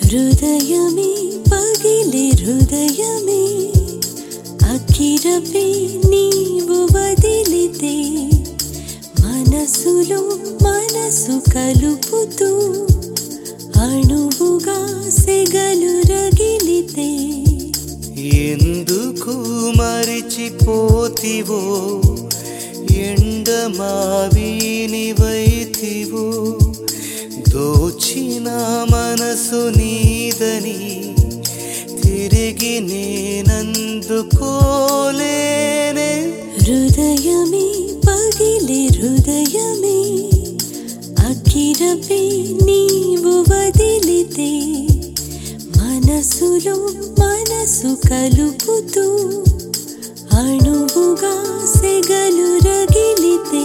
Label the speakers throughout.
Speaker 1: హృదయమే పగిలి హృదయమే అఖిరపే నీవు వదిలితే మనసులో మనసు కలుపుతూ అణువుగా సెగలు రగిలితే
Speaker 2: ఎందుకు మరిచిపోతివో ఎండమావినివైతివో దోచిన మనసు నీదని తిరిగి నేనందుకోలేనే
Speaker 1: హృదయమే పగిలి హృదయమే అఖిరపే నీవు వదిలితే మనసులో మనసు కలుపుతూ అణువుగా సెగలు రగిలితే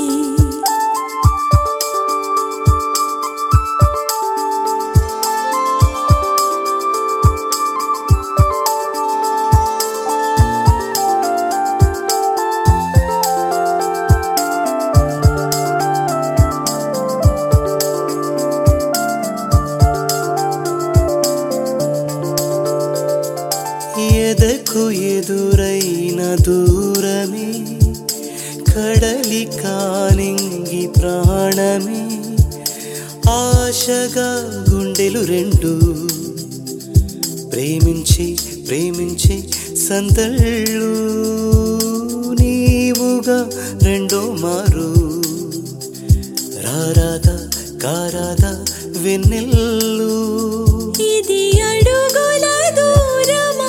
Speaker 2: ఎదకు ఎదురైన దూరమే కడలి కానింగి ప్రాణమే ఆశగా గుండెలు రెండు ప్రేమించి ప్రేమించి సందళ్ళు నీవుగా రెండో మారు రారాదా కారాదా వెన్నెల్లు
Speaker 1: ఇది అడుగుల దూరమా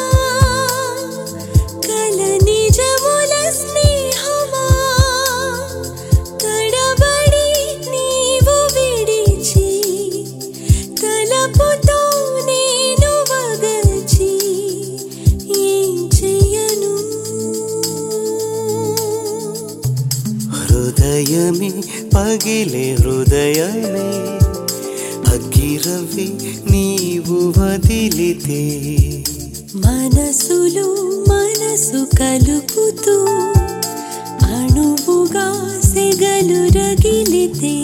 Speaker 1: కల నిజముల స్నేహమా తడబడి నీవు విడిచి తలపుతో నేను వగచి ఏం చెయ్యను
Speaker 2: హృదయమే పగిలే హృదయమే అగ్గిరవి నీవు వదిలితే
Speaker 1: మనసులో మనసు కలుపుతూ అణువుగా సెగలు రగిలితే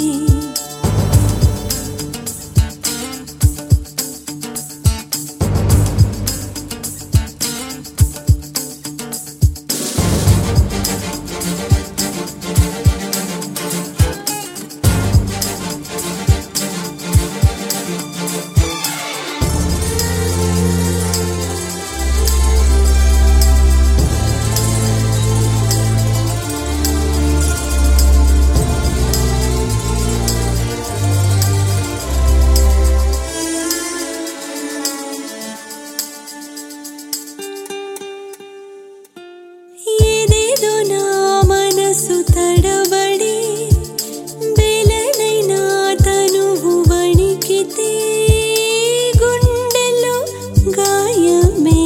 Speaker 1: ఏదేదో నా మనసు తడబడి బెలనైనా తనువు వణికితే గుండెలో గాయమే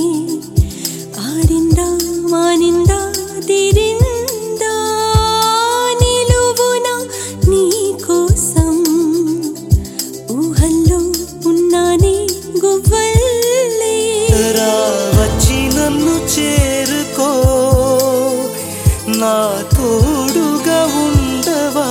Speaker 1: ఆరిందా మానిందా తిరిందా నిలువున నీ కోసం ఊహల్లో ఉన్నానే గువ్వల్లే
Speaker 2: రా వచ్చి నన్ను చేరుకో నా తోడుగా ఉండవా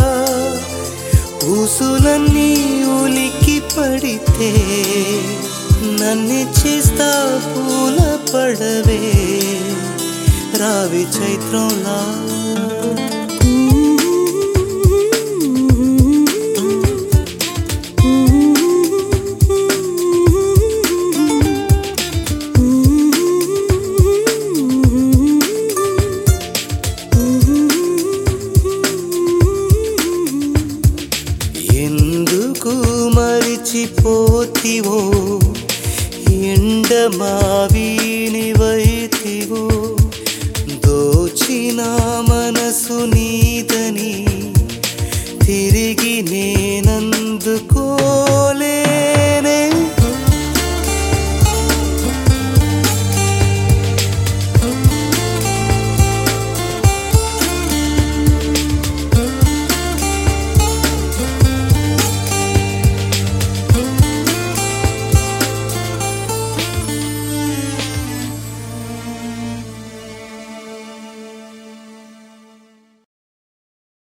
Speaker 2: ఊసులన్నీ ఉలికి పడితే నన్ను చేస్తా పూల పడవే రావి చైత్రంలా ఎందుకు మరిచిపోతివో ఎండమావినివైతివో దోచిన